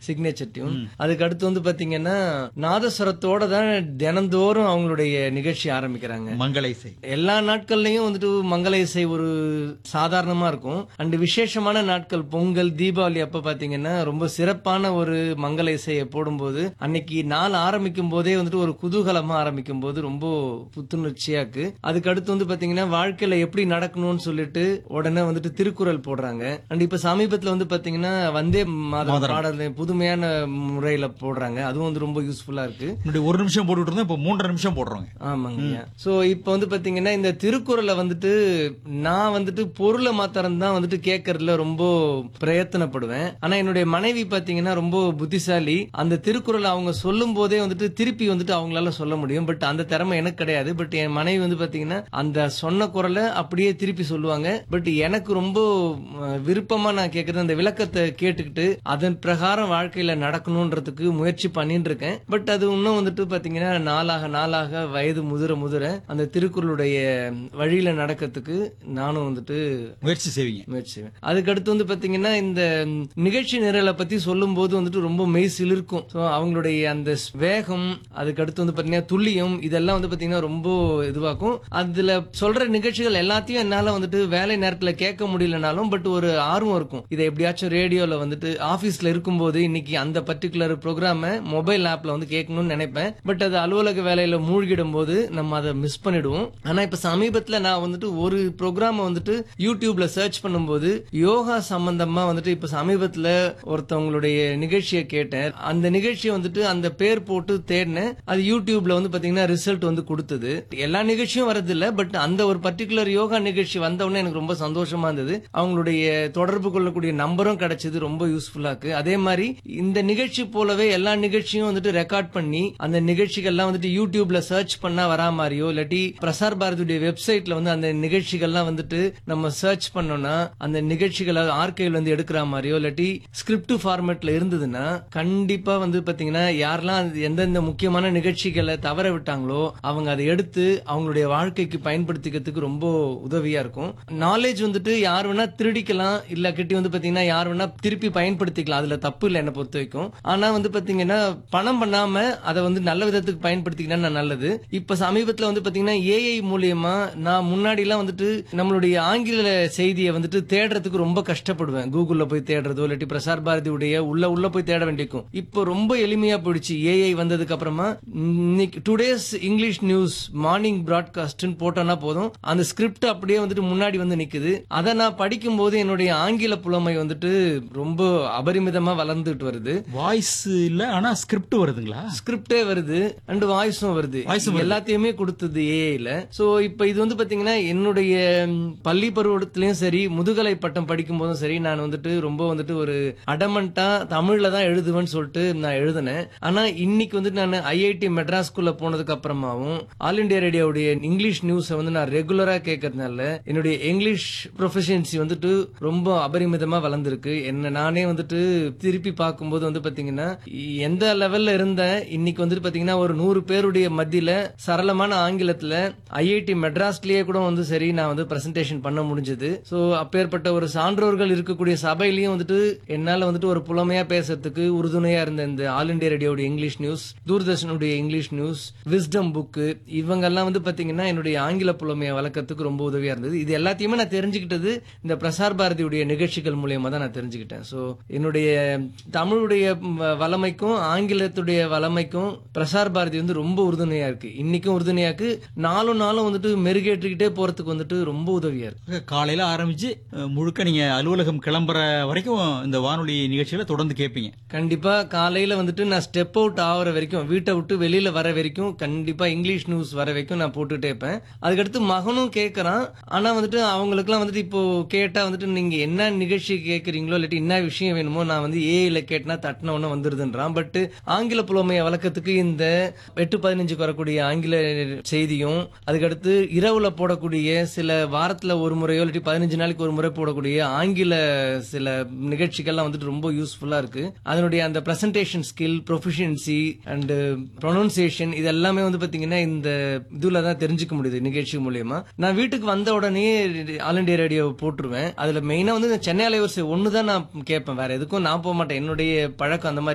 signature tune அதுக்கு அடுத்து வந்து பாத்தீங்கன்னா நாதஸ்வரத்தோட தான் தினந்தோறும் அவங்களுடைய நிகழ்ச்சி ஆரம்பிக்கிறாங்க மங்கள இசை எல்லா நாட்கள்லயும் வந்துட்டு மங்கள இசை ஒரு சாதாரணமா இருக்கும் அண்ட் விசேஷமான நாட்கள் பொங்கல் தீபாவளி அப்ப பாத்தீங்கன்னா ரொம்ப சிறப்பான ஒரு மங்கள இசையை போடும்போது அன்னைக்கு நாள் ஆரம்பிக்கும் போதே வந்துட்டு ஒரு குதூகலமா ஆரம்பிக்கும் போது ரொம்ப புத்துணர்ச்சியா இருக்கு அதுக்கு அடுத்து வந்து பாத்தீங்கன்னா வாழ்க்கையில எப்படி நடக்கணும்னு சொல்லிட்டு உடனே வந்துட்டு திருக்குறள் போடுறாங்க அண்ட் இப்ப சமீபத்துல வந்து பாத்தீங்கன்னா வந்தே மாதம் பாடல் புதுமையான முறையில போடுறாங்க அதுவும் வந்து ரொம்ப யூஸ்ஃபுல்லா இருக்கு முன்னாடி ஒரு நிமிஷம் போட்டுட்டு இருந்தோம் இப்போ மூன்றரை நிமிஷம் போடுறோங்க ஆமாங்க சோ இப்போ வந்து பாத்தீங்கன்னா இந்த திருக்குறளை வந்துட்டு நான் வந்துட்டு பொருளை மாத்திரம் தான் வந்துட்டு கேட்கறதுல ரொம்ப பிரயத்தனப்படுவேன் ஆனா என்னுடைய மனைவி பாத்தீங்கன்னா ரொம்ப புத்திசாலி அந்த திருக்குறளை அவங்க சொல்லும் போதே வந்துட்டு திருப்பி வந்துட்டு அவங்களால சொல்ல முடியும் பட் அந்த திறமை எனக்கு கிடையாது பட் என் மனைவி வந்து பாத்தீங்கன்னா அந்த சொன்ன குரலை அப்படியே திருப்பி சொல்லுவாங்க பட் எனக்கு ரொம்ப அஹ், விருப்பமா நான் கேட்கறது அந்த விளக்கத்தை கேட்டுக்கிட்டு அதன் பிரகாரம் வாழ்க்கையில நடக்கணும்ன்றதுக்கு முயற்சி பண்ணிட்டு இருக்கேன் பட் அது இன்னும் வந்துட்டு பாத்தீங்கன்னா நாளாக நாளாக வயது முதிர முதிர அந்த திருக்குறளுடைய வழியில நடக்கிறதுக்கு நானும் வந்துட்டு முயற்சி செய்வீங்க முயற்சி செய்வேன் அதுக்கு அடுத்து வந்து பாத்தீங்கன்னா இந்த நிகழ்ச்சி நிரலை பத்தி சொல்லும் போது வந்துட்டு ரொம்ப மெய் சிலிர்க்கும் So, அவங்களுடைய அந்த ஸ்- வேகம் அதுக்கு அடுத்து வந்து பாத்தீங்கன்னா துல்லியம் இதெல்லாம் வந்து பாத்தீங்கன்னா ரொம்ப இதுவாக்கும் அதுல சொல்ற நிகழ்ச்சிகள் எல்லாத்தையும் என்னால வந்துட்டு வேலை நேரத்துல கேட்க முடியலனாலும் பட் ஒரு ஆர்வம் இருக்கும் இதை எப்படியாச்சும் ரேடியோல வந்துட்டு ஆபீஸ்ல இருக்கும்போது இன்னைக்கு அந்த பர்டிகுலர் ப்ரோக்ராம மொபைல் ஆப்ல வந்து கேட்கணும்னு நினைப்பேன் பட் அது அலுவலக வேலையில மூழ்கிடும் போது நம்ம அதை மிஸ் பண்ணிடுவோம் ஆனா இப்ப சமீபத்துல நான் வந்துட்டு ஒரு ப்ரோக்ராம் வந்துட்டு யூடியூப்ல சர்ச் பண்ணும்போது யோகா சம்பந்தமா வந்துட்டு இப்ப சமீபத்துல ஒருத்தவங்களுடைய நிகழ்ச்சியை கேட்டேன் அந்த நிகழ்ச்சியை வந்துட்டு அந்த பேர் போட்டு தேடினேன் அது யூடியூப்ல வந்து பாத்தீங்கன்னா ரிசல்ட் வந்து கொடுத்தது எல்லா நிகழ்ச்சியும் வரது இல்ல பட் அந்த ஒரு பர்டிகுலர் யோகா நிகழ்ச்சி வந்த உடனே எனக்கு ரொம்ப சந்தோஷமா இருந்தது அவங்களுடைய தொடர்பு கொள்ளக்கூடிய நம்பரும் கிடைச்சது ரொம்ப யூஸ்ஃபுல்லா இருக்கு அதே மாதிரி இந்த நிகழ்ச்சி போலவே எல்லா நிகழ்ச்சியும் வந்துட்டு ரெக்கார்ட் பண்ணி அந்த நிகழ்ச்சிகள்லாம் வந்துட்டு யூடியூப்ல சர்ச் பண்ணா வரா மாதிரியோ இல்லாட்டி பிரசார் பாரதியுடைய வெப்சைட்ல வந்து அந்த நிகழ்ச்சிகள்லாம் வந்துட்டு நம்ம சர்ச் பண்ணோம்னா அந்த நிகழ்ச்சிகளை ஆர்கைவ்ல வந்து எடுக்கிற மாதிரியோ இல்லாட்டி ஸ்கிரிப்ட் ஃபார்மேட்ல இருந்ததுன்னா கண்டிப்பா வந்து பாத்தீங்கன்னா யாரெல்லாம் அது எந்தெந்த முக்கியமான நிகழ்ச்சிகளை தவற விட்டாங்களோ அவங்க அதை எடுத்து அவங்களுடைய வாழ்க்கைக்கு பயன்படுத்திக்கிறதுக்கு ரொம்ப உதவியா இருக்கும் நாலேஜ் வந்துட்டு யார் வேணா திருடிக்கலாம் இல்ல கிட்டி வந்து பாத்தீங்கன்னா யார் வேணா திருப்பி பயன்படுத்திக்கலாம் அதுல தப்பு இல்லை என்னை பொறுத்த வரைக்கும் ஆனா வந்து பாத்தீங்கன்னா பணம் பண்ணாம அதை வந்து நல்ல விதத்துக்கு பயன்படுத்திக்கினா நல்லது இப்ப சமீபத்துல வந்து பாத்தீங்கன்னா ஏஐ மூலியமா நான் முன்னாடி எல்லாம் வந்துட்டு நம்மளுடைய ஆங்கில செய்தியை வந்துட்டு தேடுறதுக்கு ரொம்ப கஷ்டப்படுவேன் கூகுள்ல போய் தேடுறதோ இல்லாட்டி பிரசார் பாரதியுடைய உள்ள உள்ள போய் தேட வேண்டியிருக்கும் இப்போ ரொம்ப எளிமையா போயிடுச்சு ஏஐ வந்ததுக்கு அப்புறமா இன்னைக்கு டுடேஸ் இங்கிலீஷ் நியூஸ் மார்னிங் பிராட்காஸ்ட்னு போட்டோம்னா போதும் அந்த ஸ்கிரிப்ட் அப்படியே வந்துட்டு முன்னாடி வந்து நிக்குது அதை நான் படிக்கும் போது என்னுடைய ஆங்கில புலமை வந்துட்டு ரொம்ப அபரிமிதமா வளர்ந்துட்டு வருது வாய்ஸ் இல்ல ஆனா ஸ்கிரிப்ட் வருதுங்களா ஸ்கிரிப்டே வருது அண்ட் வாய்ஸும் வருது Voice உம் எல்லாத்தையுமே கொடுத்தது ஏஐல சோ இப்போ இது வந்து பாத்தீங்கன்னா என்னுடைய ம், பள்ளி பருவத்திலயும் சரி முதுகலை பட்டம் படிக்கும் போதும் சரி நான் வந்துட்டு ரொம்ப வந்துட்டு ஒரு அடமண்டா தமிழ்ல தான் எழுதுவேன்னு சொல்லிட்டு நான் எழுதினேன் ஆனா இன்னைக்கு வந்துட்டு நான் ஐஐடி மெட்ராஸ்குள்ள போனதுக்கு அப்புறமாவும் ஆல் இண்டியா ரேடியோவுடைய இங்கிலீஷ் நியூஸை வந்து நான் ரெகுலரா கேட்கறதுனால என்னுடைய இங்கிலீஷ் ப்ரொஃபஷன்சி வந்துட்டு ரொம்ப அபரிமிதமா வளர்ந்துருக்கு என்ன நானே வந்துட்டு திருப்பி பார்க்கும்போது வந்து பாத்தீங்கன்னா எந்த லெவல்ல இருந்தேன் இன்னைக்கு வந்துட்டு பாத்தீங்கன்னா ஒரு நூறு பேருடைய மத்தியில சரளமான ஆங்கிலத்துல ஐஐடி மெட்ராஸ்லயே கூட வந்து சரி நான் வந்து பிரசன்டேஷன் பண்ண முடிஞ்சது சோ அப்பேற்பட்ட ஒரு சான்றோர்கள் இருக்கக்கூடிய சபையிலயும் வந்துட்டு என்னால வந்துட்டு ஒரு புலமையா பேசுறதுக்கு உறுதுணையா இருந்த இந்த ஆல் இண்டியா ரேடியோடைய இங்கிலீஷ் நியூஸ் தூர்தர்ஷனுடைய இங்கிலீஷ் நியூஸ் விஸ்டம் புக்கு இவங்க எல்லாம் வந்து பாத்தீங்கன்னா என்னுடைய ஆங்கில புலமையை வளர்க்கறதுக்கு ரொம்ப உதவியா இருந்தது இது எல்லாத்தையுமே நான் தெரிஞ்சுக்கிட்டது இந்த பிரசார் பாரதியுடைய நிகழ்ச்சிகள் மூலியமா தான் நான் தெரிஞ்சுக்கிட்டேன் சோ என்னுடைய தமிழுடைய ம், வளமைக்கும் ஆங்கிலத்துடைய வளமைக்கும் பிரசார் பாரதி வந்து ரொம்ப உறுதுணையா இருக்கு இன்னைக்கும் உறுதுணையா இருக்கு நாளும் நாளும் வந்துட்டு மெருகேற்றிக்கிட்டே போறதுக்கு வந்துட்டு ரொம்ப உதவியா இருக்கு காலையில ஆரம்பிச்சு அஹ், முழுக்க நீங்க அலுவலகம் கிளம்புற வரைக்கும் இந்த வானொலி நிகழ்ச்சிகளை தொடர்ந்து கேட்பீங்க கண்டிப்பா காலையில வந்துட்டு நான் ஸ்டெப் அவுட் ஆகுற வரைக்கும் வீட்டை விட்டு வெளியில வர வரைக்கும் கண்டிப்பா இங்கிலீஷ் நியூஸ் வர வரைக்கும் நான் போட்டுட்டே இருப்பேன் அதுக்கடுத்து மகனும் கேட்கறான் ஆனா வந்துட்டு அவங்களுக்குலாம் வந்துட்டு இப்போ கேட்டா வந்துட்டு நீங்க என்ன நிகழ்ச்சி கேட்கறீங்களோ இல்லாட்டி என்ன விஷயம் வேணுமோ நான் வந்து ஏஐல கேட்டனா தட்டின உடனே வந்துருதுன்றான் பட் ஆங்கில புலமையை வளர்க்கறதுக்கு இந்த எட்டு பதினஞ்சுக்கு வரக்கூடிய ஆங்கில செய்தியும் அதுக்கடுத்து இரவுல போடக்கூடிய சில வாரத்துல ஒரு முறையோ இல்லாட்டி பதினஞ்சு நாளைக்கு ஒரு முறை போடக்கூடிய ஆங்கில சில நிகழ்ச்சிகள்லாம் வந்துட்டு ரொம்ப யூஸ்ஃபுல்லா இருக்கு அதனுடைய அந்த presentation skill proficiency and pronunciation இது எல்லாமே வந்து பாத்தீங்கன்னா இந்த இதுல தான் தெரிஞ்சுக்க முடியுது நிகழ்ச்சி மூலியமா நான் வீட்டுக்கு வந்த உடனே ஆல் இண்டியா ரேடியோ போட்டுருவேன் அதுல மெயினா வந்து இந்த சென்னை அலைவரிசை ஒன்று தான் நான் கேட்பேன் வேற எதுக்கும் நான் போக மாட்டேன் என்னுடைய பழக்கம் அந்த மாதிரி